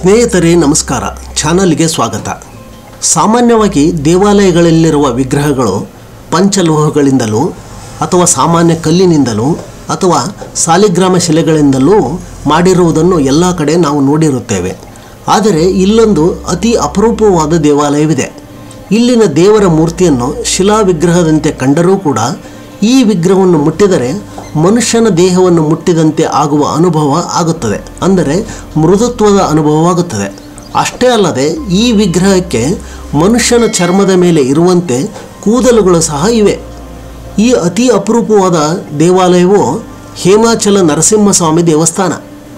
ಸ್ನೇಹಿತರೆ ನಮಸ್ಕಾರ ಚಾನಲ್ಗೆ ಸ್ವಾಗತ ಸಾಮಾನ್ಯವಾಗಿ ದೇವಾಲಯಗಳಲ್ಲಿರುವ ವಿಗ್ರಹಗಳು ಪಂಚಲೋಹಗಳಿಂದಲೂ ಅಥವಾ ಸಾಮಾನ್ಯ ಕಲ್ಲಿನಿಂದಲೂ ಅಥವಾ ಸಾಲಿಗ್ರಾಮ ಶಿಲೆಗಳಿಂದಲೂ ಮಾಡಿರುವುದನ್ನು ಎಲ್ಲ ಕಡೆ ನಾವು ನೋಡಿರುತ್ತೇವೆ ಆದರೆ ಇಲ್ಲೊಂದು ಅತಿ ಅಪರೂಪವಾದ ದೇವಾಲಯವಿದೆ ಇಲ್ಲಿನ ದೇವರ ಮೂರ್ತಿಯನ್ನು ಶಿಲಾ ವಿಗ್ರಹದಂತೆ ಕಂಡರೂ ಕೂಡ ಈ ವಿಗ್ರಹವನ್ನು ಮುಟ್ಟಿದರೆ ಮನುಷ್ಯನ ದೇಹವನ್ನು ಮುಟ್ಟಿದಂತೆ ಆಗುವ ಅನುಭವ ಆಗುತ್ತದೆ ಅಂದರೆ ಮೃದುತ್ವದ ಅನುಭವವಾಗುತ್ತದೆ ಅಷ್ಟೇ ಅಲ್ಲದೆ ಈ ವಿಗ್ರಹಕ್ಕೆ ಮನುಷ್ಯನ ಚರ್ಮದ ಮೇಲೆ ಇರುವಂತೆ ಕೂದಲುಗಳು ಸಹ ಇವೆ ಈ ಅತಿ ಅಪರೂಪವಾದ ದೇವಾಲಯವು ಹೇಮಾಚಲ ನರಸಿಂಹಸ್ವಾಮಿ ದೇವಸ್ಥಾನ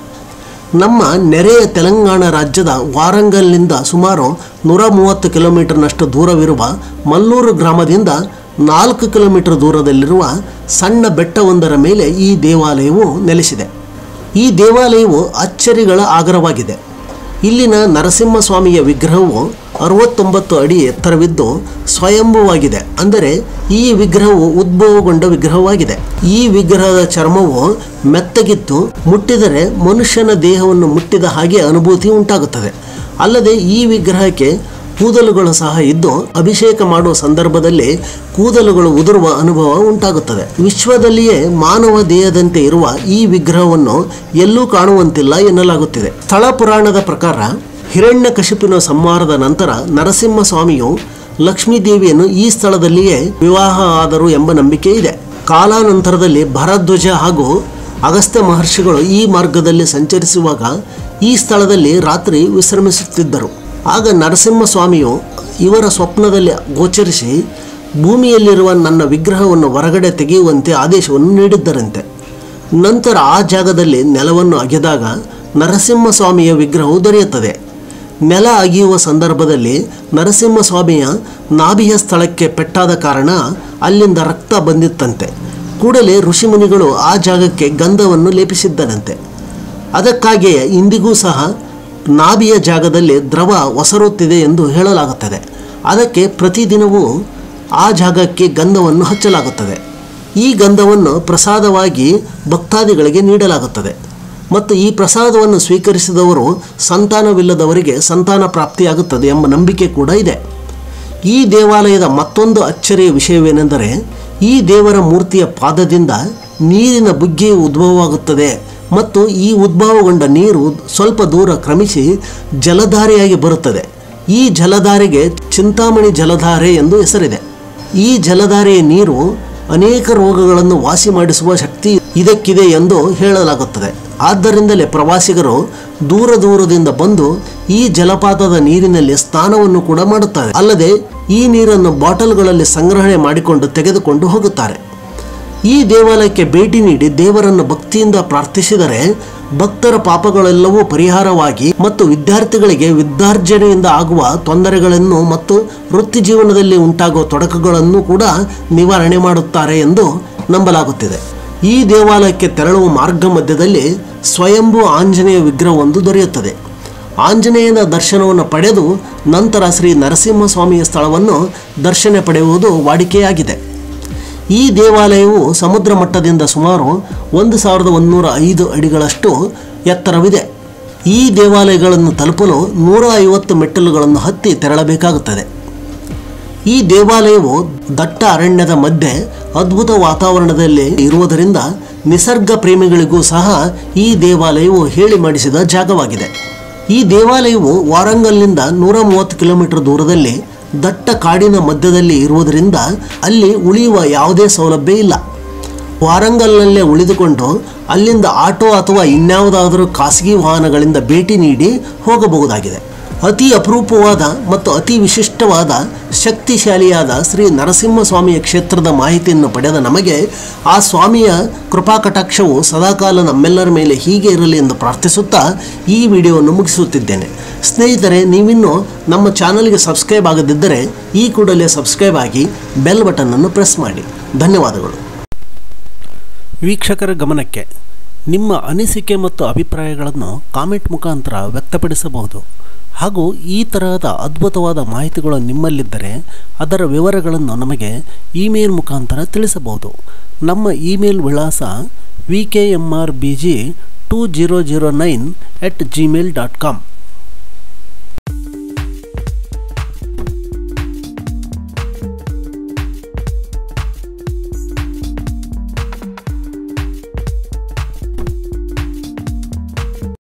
ನಮ್ಮ ನೆರೆಯ ತೆಲಂಗಾಣ ರಾಜ್ಯದ ವಾರಂಗಲ್ನಿಂದ ಸುಮಾರು ನೂರ ಮೂವತ್ತು ಕಿಲೋಮೀಟರ್ನಷ್ಟು ದೂರವಿರುವ ಮಲ್ಲೂರು ಗ್ರಾಮದಿಂದ ನಾಲ್ಕು ಕಿಲೋಮೀಟರ್ ದೂರದಲ್ಲಿರುವ ಸಣ್ಣ ಬೆಟ್ಟವೊಂದರ ಮೇಲೆ ಈ ದೇವಾಲಯವು ನೆಲೆಸಿದೆ ಈ ದೇವಾಲಯವು ಅಚ್ಚರಿಗಳ ಆಗರವಾಗಿದೆ ಇಲ್ಲಿನ ನರಸಿಂಹಸ್ವಾಮಿಯ ವಿಗ್ರಹವು ಅರವತ್ತೊಂಬತ್ತು ಅಡಿ ಎತ್ತರವಿದ್ದು ಸ್ವಯಂಭುವಾಗಿದೆ ಅಂದರೆ ಈ ವಿಗ್ರಹವು ಉದ್ಭವಗೊಂಡ ವಿಗ್ರಹವಾಗಿದೆ ಈ ವಿಗ್ರಹದ ಚರ್ಮವು ಮೆತ್ತಗಿದ್ದು ಮುಟ್ಟಿದರೆ ಮನುಷ್ಯನ ದೇಹವನ್ನು ಮುಟ್ಟಿದ ಹಾಗೆ ಅನುಭೂತಿ ಉಂಟಾಗುತ್ತದೆ ಅಲ್ಲದೆ ಈ ವಿಗ್ರಹಕ್ಕೆ ಕೂದಲುಗಳು ಸಹ ಇದ್ದು ಅಭಿಷೇಕ ಮಾಡುವ ಸಂದರ್ಭದಲ್ಲಿ ಕೂದಲುಗಳು ಉದುರುವ ಅನುಭವ ಉಂಟಾಗುತ್ತದೆ ವಿಶ್ವದಲ್ಲಿಯೇ ಮಾನವ ದೇಹದಂತೆ ಇರುವ ಈ ವಿಗ್ರಹವನ್ನು ಎಲ್ಲೂ ಕಾಣುವಂತಿಲ್ಲ ಎನ್ನಲಾಗುತ್ತಿದೆ ಸ್ಥಳ ಪುರಾಣದ ಪ್ರಕಾರ ಹಿರಣ್ಯಕಶಿಪಿನ ಸಂಹಾರದ ನಂತರ ನರಸಿಂಹಸ್ವಾಮಿಯು ಲಕ್ಷ್ಮೀದೇವಿಯನ್ನು ಈ ಸ್ಥಳದಲ್ಲಿಯೇ ವಿವಾಹ ಆದರು ಎಂಬ ನಂಬಿಕೆ ಇದೆ ಕಾಲಾನಂತರದಲ್ಲಿ ಭರಧ್ವಜ ಹಾಗೂ ಅಗಸ್ತ್ಯ ಮಹರ್ಷಿಗಳು ಈ ಮಾರ್ಗದಲ್ಲಿ ಸಂಚರಿಸುವಾಗ ಈ ಸ್ಥಳದಲ್ಲಿ ರಾತ್ರಿ ವಿಶ್ರಮಿಸುತ್ತಿದ್ದರು ಆಗ ನರಸಿಂಹಸ್ವಾಮಿಯು ಇವರ ಸ್ವಪ್ನದಲ್ಲಿ ಗೋಚರಿಸಿ ಭೂಮಿಯಲ್ಲಿರುವ ನನ್ನ ವಿಗ್ರಹವನ್ನು ಹೊರಗಡೆ ತೆಗೆಯುವಂತೆ ಆದೇಶವನ್ನು ನೀಡಿದ್ದರಂತೆ ನಂತರ ಆ ಜಾಗದಲ್ಲಿ ನೆಲವನ್ನು ಅಗೆದಾಗ ನರಸಿಂಹಸ್ವಾಮಿಯ ವಿಗ್ರಹವು ದೊರೆಯುತ್ತದೆ ನೆಲ ಅಗಿಯುವ ಸಂದರ್ಭದಲ್ಲಿ ನರಸಿಂಹಸ್ವಾಮಿಯ ನಾಭಿಯ ಸ್ಥಳಕ್ಕೆ ಪೆಟ್ಟಾದ ಕಾರಣ ಅಲ್ಲಿಂದ ರಕ್ತ ಬಂದಿತ್ತಂತೆ ಕೂಡಲೇ ಋಷಿಮುನಿಗಳು ಆ ಜಾಗಕ್ಕೆ ಗಂಧವನ್ನು ಲೇಪಿಸಿದ್ದರಂತೆ ಅದಕ್ಕಾಗಿಯೇ ಇಂದಿಗೂ ಸಹ ನಾಭಿಯ ಜಾಗದಲ್ಲಿ ದ್ರವ ಒಸರುತ್ತಿದೆ ಎಂದು ಹೇಳಲಾಗುತ್ತದೆ ಅದಕ್ಕೆ ಪ್ರತಿದಿನವೂ ಆ ಜಾಗಕ್ಕೆ ಗಂಧವನ್ನು ಹಚ್ಚಲಾಗುತ್ತದೆ ಈ ಗಂಧವನ್ನು ಪ್ರಸಾದವಾಗಿ ಭಕ್ತಾದಿಗಳಿಗೆ ನೀಡಲಾಗುತ್ತದೆ ಮತ್ತು ಈ ಪ್ರಸಾದವನ್ನು ಸ್ವೀಕರಿಸಿದವರು ಸಂತಾನವಿಲ್ಲದವರಿಗೆ ಸಂತಾನ ಪ್ರಾಪ್ತಿಯಾಗುತ್ತದೆ ಎಂಬ ನಂಬಿಕೆ ಕೂಡ ಇದೆ ಈ ದೇವಾಲಯದ ಮತ್ತೊಂದು ಅಚ್ಚರಿಯ ವಿಷಯವೇನೆಂದರೆ ಈ ದೇವರ ಮೂರ್ತಿಯ ಪಾದದಿಂದ ನೀರಿನ ಬುಗ್ಗೆಯು ಉದ್ಭವವಾಗುತ್ತದೆ ಮತ್ತು ಈ ಉದ್ಭವಗೊಂಡ ನೀರು ಸ್ವಲ್ಪ ದೂರ ಕ್ರಮಿಸಿ ಜಲಧಾರೆಯಾಗಿ ಬರುತ್ತದೆ ಈ ಜಲಧಾರೆಗೆ ಚಿಂತಾಮಣಿ ಜಲಧಾರೆ ಎಂದು ಹೆಸರಿದೆ ಈ ಜಲಧಾರೆಯ ನೀರು ಅನೇಕ ರೋಗಗಳನ್ನು ವಾಸಿ ಮಾಡಿಸುವ ಶಕ್ತಿ ಇದಕ್ಕಿದೆ ಎಂದು ಹೇಳಲಾಗುತ್ತದೆ ಆದ್ದರಿಂದಲೇ ಪ್ರವಾಸಿಗರು ದೂರ ದೂರದಿಂದ ಬಂದು ಈ ಜಲಪಾತದ ನೀರಿನಲ್ಲಿ ಸ್ನಾನವನ್ನು ಕೂಡ ಮಾಡುತ್ತಾರೆ ಅಲ್ಲದೆ ಈ ನೀರನ್ನು ಬಾಟಲ್ಗಳಲ್ಲಿ ಸಂಗ್ರಹಣೆ ಮಾಡಿಕೊಂಡು ತೆಗೆದುಕೊಂಡು ಹೋಗುತ್ತಾರೆ ಈ ದೇವಾಲಯಕ್ಕೆ ಭೇಟಿ ನೀಡಿ ದೇವರನ್ನು ಭಕ್ತಿಯಿಂದ ಪ್ರಾರ್ಥಿಸಿದರೆ ಭಕ್ತರ ಪಾಪಗಳೆಲ್ಲವೂ ಪರಿಹಾರವಾಗಿ ಮತ್ತು ವಿದ್ಯಾರ್ಥಿಗಳಿಗೆ ವಿದ್ಯಾರ್ಜನೆಯಿಂದ ಆಗುವ ತೊಂದರೆಗಳನ್ನು ಮತ್ತು ವೃತ್ತಿ ಜೀವನದಲ್ಲಿ ಉಂಟಾಗುವ ತೊಡಕುಗಳನ್ನು ಕೂಡ ನಿವಾರಣೆ ಮಾಡುತ್ತಾರೆ ಎಂದು ನಂಬಲಾಗುತ್ತಿದೆ ಈ ದೇವಾಲಯಕ್ಕೆ ತೆರಳುವ ಮಾರ್ಗ ಮಧ್ಯದಲ್ಲಿ ಸ್ವಯಂಭೂ ಆಂಜನೇಯ ವಿಗ್ರಹವೊಂದು ದೊರೆಯುತ್ತದೆ ಆಂಜನೇಯನ ದರ್ಶನವನ್ನು ಪಡೆದು ನಂತರ ಶ್ರೀ ನರಸಿಂಹಸ್ವಾಮಿಯ ಸ್ಥಳವನ್ನು ದರ್ಶನ ಪಡೆಯುವುದು ವಾಡಿಕೆಯಾಗಿದೆ ಈ ದೇವಾಲಯವು ಸಮುದ್ರ ಮಟ್ಟದಿಂದ ಸುಮಾರು ಒಂದು ಸಾವಿರದ ಒಂದುನೂರ ಐದು ಅಡಿಗಳಷ್ಟು ಎತ್ತರವಿದೆ ಈ ದೇವಾಲಯಗಳನ್ನು ತಲುಪಲು ನೂರ ಐವತ್ತು ಮೆಟ್ಟಲುಗಳನ್ನು ಹತ್ತಿ ತೆರಳಬೇಕಾಗುತ್ತದೆ ಈ ದೇವಾಲಯವು ದಟ್ಟ ಅರಣ್ಯದ ಮಧ್ಯೆ ಅದ್ಭುತ ವಾತಾವರಣದಲ್ಲಿ ಇರುವುದರಿಂದ ನಿಸರ್ಗ ಪ್ರೇಮಿಗಳಿಗೂ ಸಹ ಈ ದೇವಾಲಯವು ಹೇಳಿ ಮಾಡಿಸಿದ ಜಾಗವಾಗಿದೆ ಈ ದೇವಾಲಯವು ವಾರಂಗಲ್ನಿಂದ ನೂರ ಮೂವತ್ತು ಕಿಲೋಮೀಟರ್ ದೂರದಲ್ಲಿ ದಟ್ಟ ಕಾಡಿನ ಮಧ್ಯದಲ್ಲಿ ಇರುವುದರಿಂದ ಅಲ್ಲಿ ಉಳಿಯುವ ಯಾವುದೇ ಸೌಲಭ್ಯ ಇಲ್ಲ ವಾರಂಗಲ್ನಲ್ಲೇ ಉಳಿದುಕೊಂಡು ಅಲ್ಲಿಂದ ಆಟೋ ಅಥವಾ ಇನ್ಯಾವುದಾದರೂ ಖಾಸಗಿ ವಾಹನಗಳಿಂದ ಭೇಟಿ ನೀಡಿ ಹೋಗಬಹುದಾಗಿದೆ ಅತಿ ಅಪರೂಪವಾದ ಮತ್ತು ಅತಿ ವಿಶಿಷ್ಟವಾದ ಶಕ್ತಿಶಾಲಿಯಾದ ಶ್ರೀ ನರಸಿಂಹಸ್ವಾಮಿಯ ಕ್ಷೇತ್ರದ ಮಾಹಿತಿಯನ್ನು ಪಡೆದ ನಮಗೆ ಆ ಸ್ವಾಮಿಯ ಕೃಪಾ ಕಟಾಕ್ಷವು ಸದಾಕಾಲ ನಮ್ಮೆಲ್ಲರ ಮೇಲೆ ಹೀಗೆ ಇರಲಿ ಎಂದು ಪ್ರಾರ್ಥಿಸುತ್ತಾ ಈ ವಿಡಿಯೋವನ್ನು ಮುಗಿಸುತ್ತಿದ್ದೇನೆ ಸ್ನೇಹಿತರೆ ನೀವಿನ್ನೂ ನಮ್ಮ ಚಾನಲ್ಗೆ ಸಬ್ಸ್ಕ್ರೈಬ್ ಆಗದಿದ್ದರೆ ಈ ಕೂಡಲೇ ಸಬ್ಸ್ಕ್ರೈಬ್ ಆಗಿ ಬೆಲ್ ಬಟನ್ನನ್ನು ಪ್ರೆಸ್ ಮಾಡಿ ಧನ್ಯವಾದಗಳು ವೀಕ್ಷಕರ ಗಮನಕ್ಕೆ ನಿಮ್ಮ ಅನಿಸಿಕೆ ಮತ್ತು ಅಭಿಪ್ರಾಯಗಳನ್ನು ಕಾಮೆಂಟ್ ಮುಖಾಂತರ ವ್ಯಕ್ತಪಡಿಸಬಹುದು ಹಾಗೂ ಈ ತರಹದ ಅದ್ಭುತವಾದ ಮಾಹಿತಿಗಳು ನಿಮ್ಮಲ್ಲಿದ್ದರೆ ಅದರ ವಿವರಗಳನ್ನು ನಮಗೆ ಇಮೇಲ್ ಮುಖಾಂತರ ತಿಳಿಸಬಹುದು ನಮ್ಮ ಇಮೇಲ್ ವಿಳಾಸ V K M R B G two zero zero nine at Gmail dot com